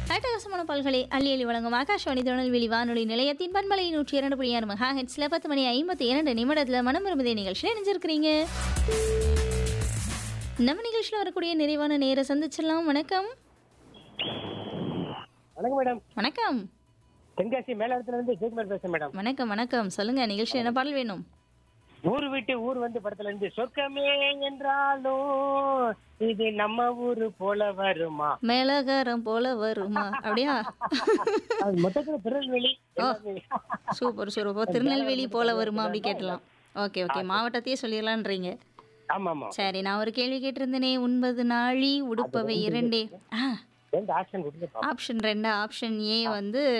அட்டகாசமான பல்களை அள்ளி அள்ளி வழங்கும் ஆகாஷவாணி திருநெல்வேலி வானொலி நிலையத்தின் பண்பலை நூற்றி இரண்டு புள்ளி ஆறு மெகா ஹெட்ஸில் பத்து மணி ஐம்பத்தி இரண்டு நிமிடத்தில் மனம் விரும்புதே நிகழ்ச்சியில் இணைஞ்சிருக்கிறீங்க நம்ம நிகழ்ச்சியில் வரக்கூடிய நிறைவான நேர சந்திச்சிடலாம் வணக்கம் வணக்கம் மேடம் வணக்கம் தென்காசி மேலாளத்துல இருந்து ஜெயக்குமார் பேசுறேன் மேடம் வணக்கம் வணக்கம் சொல்லுங்க நிகழ்ச்சி என்ன பாடல் வேணும் ஊர் விட்டு ஊர் வந்து படத்துல இருந்து சொர்க்கமே என்றாலும் இது நம்ம ஊரு போல வருமா மேலகாரம் போல வருமா அப்படியா அது மொத்தத்துல திருநெல்வேலி எல்லாமே. சூப்பர் சூப்பர் திருநெல்வேலி போல வருமா அப்படி கேட்டலாம் ஓகே ஓகே மாவட்டத்தையே சொல்லிடலான்றீங்க ஆமா ஆமா சரி நான் ஒரு கேள்வி கேட்டிருந்தேனே ஒன்பது நாழி உடுப்பவை இரண்டே ஆ ரெண்டு ஆப்ஷன் கொடுத்து ஆப்ஷன் ரெண்டு ஆப்ஷன் ஏ வந்து